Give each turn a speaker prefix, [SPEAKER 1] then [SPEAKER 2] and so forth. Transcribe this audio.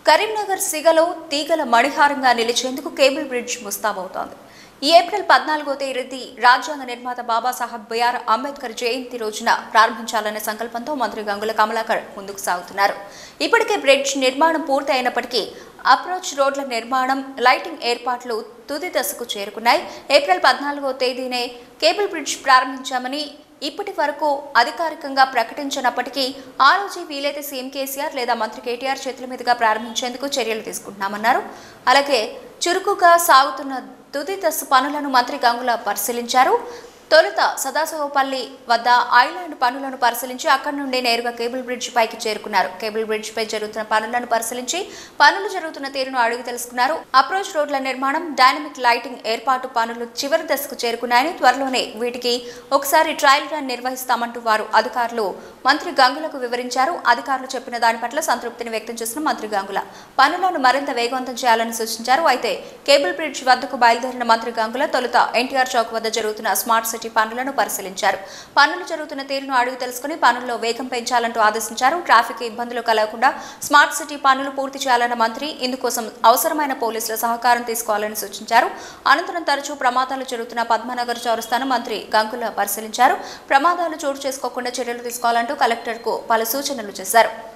[SPEAKER 1] కరీంనగర్ సిగలో తీగల మణిహారంగా నిలిచేందుకు cable bridge ముస్తాబవుతోంది ఈ April పద్నాలుగో తేదీ రాజ్యాంగ నిర్మాత బాబాసాహెబ్ బిఆర్ అంబేద్కర్ జయంతి రోజున ప్రారంభించాలనే సంకల్పంతో మంత్రి గంగుల కమలాకర్ ముందుకు సాగుతున్నారు ఇప్పటికే బ్రిడ్జ్ నిర్మాణం పూర్తి అయినప్పటికీ అప్రోచ్ రోడ్ల నిర్మాణం లైటింగ్ ఏర్పాట్లు తుది దశకు చేరుకున్నాయి ఏప్రిల్ పద్నాలుగో తేదీనే కేబుల్ బ్రిడ్జ్ ప్రారంభించామని ఇప్పటి వరకు అధికారికంగా ప్రకటించినప్పటికీ ఆ రోజు వీలైతే సీఎం కేసీఆర్ లేదా మంత్రి కేటీఆర్ చేతుల మీదుగా ప్రారంభించేందుకు చర్యలు తీసుకుంటున్నామన్నారు అలాగే చురుకుగా సాగుతున్న తుది దశ పనులను మంత్రి గంగుల పరిశీలించారు తొలుత సదాశివపల్లి వద్ద ఐలాండ్ పనులను పరిశీలించి అక్కడి నుండి నేరుగా కేబుల్ బ్రిడ్జ్ పైకి చేరుకున్నారు కేబుల్ బ్రిడ్జ్ పై జరుగుతున్న పనులను పరిశీలించి పనులు జరుగుతున్న తీరును అడిగి తెలుసుకున్నారు అప్రోచ్ రోడ్ల నిర్మాణం డైనమిక్ లైటింగ్ ఏర్పాటు పనులు చివరి దశకు చేరుకున్నాయని త్వరలోనే వీటికి ఒకసారి ట్రయల్ రన్ నిర్వహిస్తామంటూ వారు అధికారులు మంత్రి గంగులకు వివరించారు అధికారులు చెప్పిన దాని పట్ల సంతృప్తిని వ్యక్తం చేసిన మంత్రి గంగుల పనులను మరింత వేగవంతం చేయాలని సూచించారు అయితే కేబుల్ బ్రిడ్జ్ వద్దకు బయలుదేరిన మంత్రి గంగుల తొలుత ఎన్టీఆర్ చౌక్ వద్ద జరుగుతున్న స్మార్ట్ సిటీ పనులను పరిశీలించారు పనులు జరుగుతున్న తీరును అడిగి తెలుసుకుని పనుల్లో వేగం పెంచాలంటూ ఆదేశించారు ట్రాఫిక్ ఇబ్బందులు కలగకుండా స్మార్ట్ సిటీ పనులు పూర్తి చేయాలన్న మంత్రి ఇందుకోసం అవసరమైన పోలీసుల సహకారం తీసుకోవాలని సూచించారు అనంతరం తరచూ ప్రమాదాలు జరుగుతున్న పద్మనగర్ చౌరస్తాను మంత్రి గంగుల పరిశీలించారు ప్రమాదాలు చోటు చేసుకోకుండా చర్యలు తీసుకోవాలంటూ కలెక్టర్కు పలు సూచనలు చేశారు